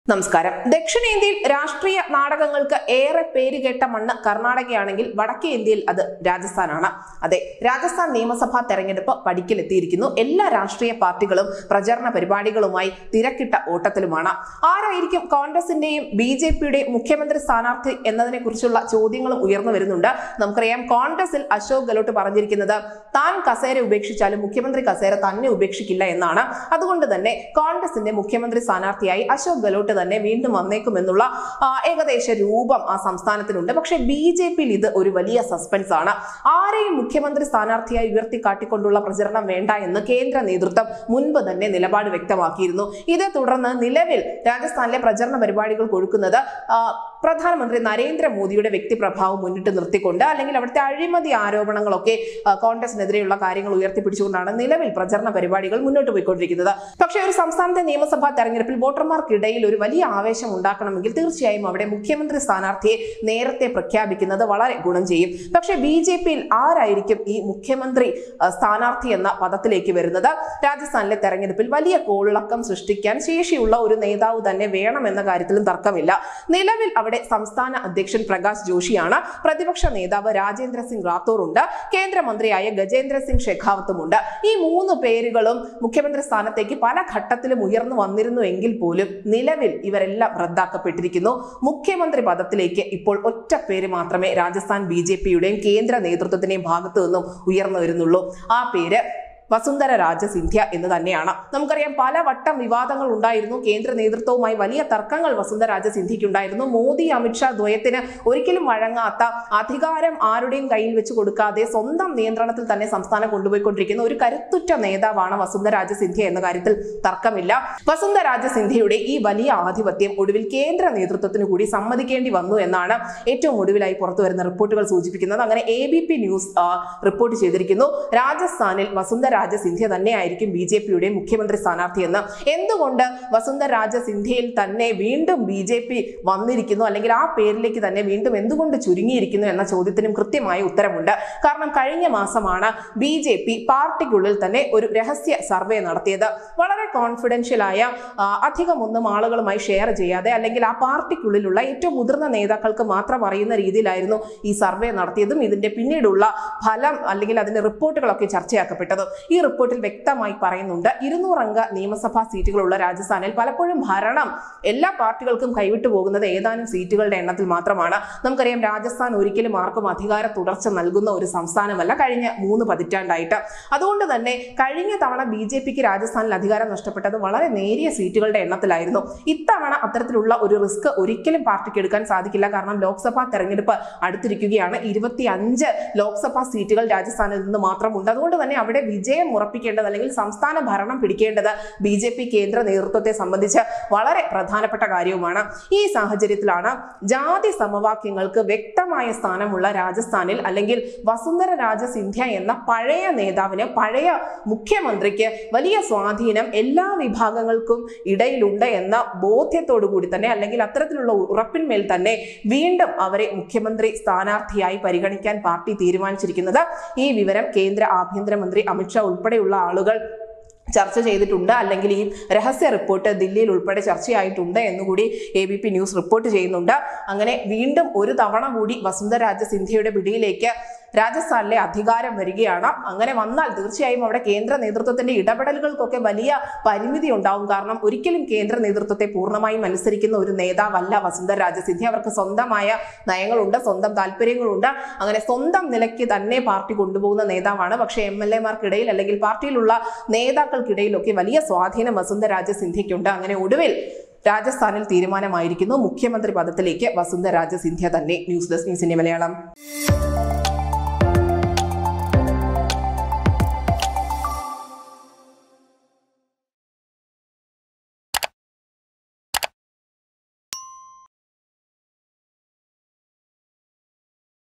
നമസ്കാരം ദക്ഷിണേന്ത്യയിൽ രാഷ്ട്രീയ നാടകങ്ങൾക്ക് ഏറെ പേരുകേട്ട മണ്ണ് കർണാടകയാണെങ്കിൽ വടക്കേ ഇന്ത്യയിൽ അത് രാജസ്ഥാനാണ് അതെ രാജസ്ഥാൻ നിയമസഭാ തെരഞ്ഞെടുപ്പ് പടിക്കലെത്തിയിരിക്കുന്നു എല്ലാ രാഷ്ട്രീയ പാർട്ടികളും പ്രചരണ പരിപാടികളുമായി തിരക്കിട്ട ഓട്ടത്തിലുമാണ് ആരായിരിക്കും കോൺഗ്രസിന്റെയും ബി ജെ പിയുടെയും മുഖ്യമന്ത്രി സ്ഥാനാർത്ഥി എന്നതിനെ കുറിച്ചുള്ള ചോദ്യങ്ങളും ഉയർന്നു വരുന്നുണ്ട് നമുക്കറിയാം കോൺഗ്രസിൽ അശോക് ഗെലോട്ട് പറഞ്ഞിരിക്കുന്നത് താൻ കസേര ഉപേക്ഷിച്ചാലും മുഖ്യമന്ത്രി കസേര തന്നെ ഉപേക്ഷിക്കില്ല എന്നാണ് അതുകൊണ്ട് തന്നെ കോൺഗ്രസിന്റെ മുഖ്യമന്ത്രി സ്ഥാനാർത്ഥിയായി അശോക് ഗെലോട്ട് തന്നെ വീണ്ടും വന്നേക്കുമെന്നുള്ള ആ, ഏകദേശ രൂപം ആ സംസ്ഥാനത്തിനുണ്ട് പക്ഷേ ബി ജെ പിയിൽ ഇത് ഒരു വലിയ സസ്പെൻസ് ആണ് ആരെയും മുഖ്യമന്ത്രി സ്ഥാനാർത്ഥിയായി ഉയർത്തി കാട്ടിക്കൊണ്ടുള്ള പ്രചരണം വേണ്ട എന്ന് കേന്ദ്ര നേതൃത്വം മുൻപ് തന്നെ നിലപാട് വ്യക്തമാക്കിയിരുന്നു ഇതേ തുടർന്ന് നിലവിൽ രാജസ്ഥാനിലെ പ്രചരണ പരിപാടികൾ കൊടുക്കുന്നത് ആ, പ്രധാനമന്ത്രി നരേന്ദ്രമോദിയുടെ വ്യക്തിപ്രഭാവം മുന്നിട്ട് നിർത്തിക്കൊണ്ട് അല്ലെങ്കിൽ അവിടുത്തെ അഴിമതി ആരോപണങ്ങളൊക്കെ ആ, കോൺഗ്രസിനെതിരെയുള്ള കാര്യങ്ങൾ ഉയർത്തിപ്പിടിച്ചുകൊണ്ടാണ് നിലവിൽ പ്രചരണ പരിപാടികൾ മുന്നോട്ട് പോയിക്കൊണ്ടിരിക്കുന്നത് പക്ഷേ ഒരു സംസ്ഥാനത്തെ നിയമസഭാ തെരഞ്ഞെടുപ്പിൽ വോട്ടർമാർക്കിടയിൽ ഒരു വലിയ ആവേശം ഉണ്ടാക്കണമെങ്കിൽ തീർച്ചയായും അവിടെ മുഖ്യമന്ത്രി സ്ഥാനാർത്ഥിയെ നേരത്തെ പ്രഖ്യാപിക്കുന്നത് വളരെ ഗുണം ചെയ്യും പക്ഷേ ബി ജെ പിയിൽ ആരായിരിക്കും ഈ മുഖ്യമന്ത്രി ആ, സ്ഥാനാർത്ഥി എന്ന പദത്തിലേക്ക് വരുന്നത് രാജസ്ഥാനിലെ തെരഞ്ഞെടുപ്പിൽ വലിയ കോളിളക്കം സൃഷ്ടിക്കാൻ ശേഷിയുള്ള ഒരു നേതാവ് തന്നെ വേണമെന്ന കാര്യത്തിലും തർക്കമില്ല നിലവിൽ അവിടെ സംസ്ഥാന അധ്യക്ഷൻ പ്രകാശ് ജോഷിയാണ് പ്രതിപക്ഷ നേതാവ് രാജേന്ദ്ര സിംഗ് റാത്തോർ ഉണ്ട് കേന്ദ്രമന്ത്രിയായ ഗജേന്ദ്ര സിംഗ് ഷെഖാവത്തുമുണ്ട് ഈ മൂന്ന് പേരുകളും മുഖ്യമന്ത്രി സ്ഥാനത്തേക്ക് പല ഘട്ടത്തിലും ഉയർന്നു വന്നിരുന്നു എങ്കിൽ പോലും നിലവിൽ ഇവരെല്ലാം റദ്ദാക്കപ്പെട്ടിരിക്കുന്നു മുഖ്യമന്ത്രി പദത്തിലേക്ക് ഇപ്പോൾ ഒറ്റ പേര് മാത്രമേ രാജസ്ഥാൻ ബി ജെ പിയുടെയും കേന്ദ്ര നേതൃത്വത്തിന്റെയും ഭാഗത്തു നിന്നും ഉയർന്നു വരുന്നുള്ളൂ ആ പേര് വസുന്ധര രാജ സിന്ധ്യ എന്ന് തന്നെയാണ് നമുക്കറിയാം പല വട്ടം വിവാദങ്ങൾ ഉണ്ടായിരുന്നു കേന്ദ്ര നേതൃത്വവുമായി വലിയ തർക്കങ്ങൾ വസുന്ധര രാജ സിന്ധ്യയ്ക്ക് ഉണ്ടായിരുന്നു മോദി അമിത്ഷാ ദ്വയത്തിന് ഒരിക്കലും വഴങ്ങാത്ത അധികാരം ആരുടെയും കയ്യിൽ വെച്ച് കൊടുക്കാതെ സ്വന്തം നിയന്ത്രണത്തിൽ തന്നെ സംസ്ഥാനം കൊണ്ടുപോയിക്കൊണ്ടിരിക്കുന്ന ഒരു കരുത്തുറ്റ നേതാവാണ് വസുന്ധര രാജ സിന്ധ്യ എന്ന കാര്യത്തിൽ തർക്കമില്ല വസുന്ധര രാജ സിന്ധ്യയുടെ ഈ വലിയ ആധിപത്യം ഒടുവിൽ കേന്ദ്ര നേതൃത്വത്തിന് കൂടി സമ്മതിക്കേണ്ടി വന്നു എന്നാണ് ഏറ്റവും ഒടുവിലായി പുറത്തു വരുന്ന റിപ്പോർട്ടുകൾ സൂചിപ്പിക്കുന്നത് അങ്ങനെ എ ബി പി ന്യൂസ് ആ, റിപ്പോർട്ട് ചെയ്തിരിക്കുന്നു രാജസ്ഥാനിൽ വസുന്ധര രാജ സിന്ധ്യ തന്നെയായിരിക്കും ബി ജെ പിയുടെ മുഖ്യമന്ത്രി സ്ഥാനാർത്ഥിയെന്ന് എന്തുകൊണ്ട് വസുന്ധര രാജ സിന്ധ്യയിൽ തന്നെ വീണ്ടും ബി ജെ പി വന്നിരിക്കുന്നു അല്ലെങ്കിൽ ആ പേരിലേക്ക് തന്നെ വീണ്ടും എന്തുകൊണ്ട് ചുരുങ്ങിയിരിക്കുന്നു എന്ന ചോദ്യത്തിനും കൃത്യമായ ഉത്തരമുണ്ട് കാരണം കഴിഞ്ഞ മാസമാണ് ബി ജെ പി പാർട്ടിക്കുള്ളിൽ തന്നെ ഒരു രഹസ്യ സർവേ നടത്തിയത് വളരെ കോൺഫിഡൻഷ്യൽ ആയ ആ, അധികമൊന്നും ആളുകളുമായി ഷെയർ ചെയ്യാതെ അല്ലെങ്കിൽ ആ പാർട്ടിക്കുള്ളിലുള്ള ഏറ്റവും മുതിർന്ന നേതാക്കൾക്ക് മാത്രം അറിയുന്ന രീതിയിലായിരുന്നു ഈ സർവേ നടത്തിയതും ഇതിന്റെ പിന്നീടുള്ള ഫലം അല്ലെങ്കിൽ അതിന്റെ റിപ്പോർട്ടുകളൊക്കെ ചർച്ചയാക്കപ്പെട്ടത് ഈ റിപ്പോർട്ടിൽ വ്യക്തമായി പറയുന്നുണ്ട് ഇരുന്നൂറംഗ നിയമസഭാ സീറ്റുകളുള്ള രാജസ്ഥാനിൽ പലപ്പോഴും ഭരണം എല്ലാ പാർട്ടികൾക്കും കൈവിട്ടു പോകുന്നത് ഏതാനും സീറ്റുകളുടെ എണ്ണത്തിൽ മാത്രമാണ് നമുക്കറിയാം രാജസ്ഥാൻ ഒരിക്കലും ആർക്കും അധികാര തുടർച്ച നൽകുന്ന ഒരു സംസ്ഥാനമല്ല കഴിഞ്ഞ മൂന്ന് പതിറ്റാണ്ടായിട്ട് അതുകൊണ്ട് തന്നെ കഴിഞ്ഞ തവണ ബി ജെ പിക്ക് രാജസ്ഥാനിൽ അധികാരം നഷ്ടപ്പെട്ടത് വളരെ നേരിയ സീറ്റുകളുടെ എണ്ണത്തിലായിരുന്നു ഇത്തവണ അത്തരത്തിലുള്ള ഒരു റിസ്ക് ഒരിക്കലും പാർട്ടിക്ക് എടുക്കാൻ സാധിക്കില്ല കാരണം ലോക്സഭാ തെരഞ്ഞെടുപ്പ് അടുത്തിരിക്കുകയാണ് ഇരുപത്തി അഞ്ച് ലോക്സഭാ സീറ്റുകൾ രാജസ്ഥാനിൽ നിന്ന് മാത്രമുണ്ട് അതുകൊണ്ട് തന്നെ അവിടെ വിജയം ഉറപ്പിക്കേണ്ടത് അല്ലെങ്കിൽ സംസ്ഥാന ഭരണം പിടിക്കേണ്ടത് ബി ജെ പി കേന്ദ്ര നേതൃത്വത്തെ സംബന്ധിച്ച് വളരെ പ്രധാനപ്പെട്ട കാര്യവുമാണ് ഈ സാഹചര്യത്തിലാണ് ജാതി സമവാക്യങ്ങൾക്ക് വ്യക്തമായ സ്ഥാനമുള്ള രാജസ്ഥാനിൽ അല്ലെങ്കിൽ വസുന്ധര രാജ സിന്ധ്യ എന്ന പഴയ നേതാവിന് പഴയ മുഖ്യമന്ത്രിക്ക് വലിയ സ്വാധീനം എല്ലാ വിഭാഗങ്ങൾക്കും ഇടയിലുണ്ട് എന്ന ബോധ്യത്തോടു കൂടി തന്നെ അല്ലെങ്കിൽ അത്തരത്തിലുള്ള ഉറപ്പിന്മേൽ തന്നെ വീണ്ടും അവരെ മുഖ്യമന്ത്രി സ്ഥാനാർത്ഥിയായി പരിഗണിക്കാൻ പാർട്ടി തീരുമാനിച്ചിരിക്കുന്നത് ഈ വിവരം കേന്ദ്ര ആഭ്യന്തരമന്ത്രി അമിത്ഷാ ഉൾപ്പെടെയുള്ള ആളുകൾ ചർച്ച ചെയ്തിട്ടുണ്ട് അല്ലെങ്കിൽ ഈ രഹസ്യ റിപ്പോർട്ട് ദില്ലിയിൽ ഉൾപ്പെടെ ചർച്ചയായിട്ടുണ്ട് എന്നുകൂടി A B P news report ചെയ്യുന്നുണ്ട് അങ്ങനെ വീണ്ടും ഒരു തവണ കൂടി വസുന്ധര രാജ സിന്ധ്യയുടെ പിടിയിലേക്ക് രാജസ്ഥാനിലെ അധികാരം വരികയാണ് അങ്ങനെ വന്നാൽ തീർച്ചയായും അവിടെ കേന്ദ്ര നേതൃത്വത്തിന്റെ ഇടപെടലുകൾക്കൊക്കെ വലിയ പരിമിതി ഉണ്ടാവും കാരണം ഒരിക്കലും കേന്ദ്ര നേതൃത്വത്തെ പൂർണ്ണമായും മത്സരിക്കുന്ന ഒരു നേതാവല്ല വസുന്ധര രാജ സിന്ധ്യ അവർക്ക് സ്വന്തമായ നയങ്ങളുണ്ട് സ്വന്തം താല്പര്യങ്ങളുണ്ട് അങ്ങനെ സ്വന്തം നിലയ്ക്ക് തന്നെ പാർട്ടി കൊണ്ടുപോകുന്ന നേതാവാണ് പക്ഷേ എം എൽ എമാർക്കിടയിൽ അല്ലെങ്കിൽ പാർട്ടിയിലുള്ള നേതാക്കൾക്കിടയിലൊക്കെ വലിയ സ്വാധീനം വസുന്ധര രാജ സിന്ധ്യയ്ക്കുണ്ട് അങ്ങനെ ഒടുവിൽ രാജസ്ഥാനിൽ തീരുമാനമായിരിക്കുന്നു മുഖ്യമന്ത്രി പദത്തിലേക്ക് വസുന്ധര രാജ സിന്ധ്യ തന്നെ ന്യൂസ് ഡെസ്ക് ന്യൂസിന്റെ മലയാളം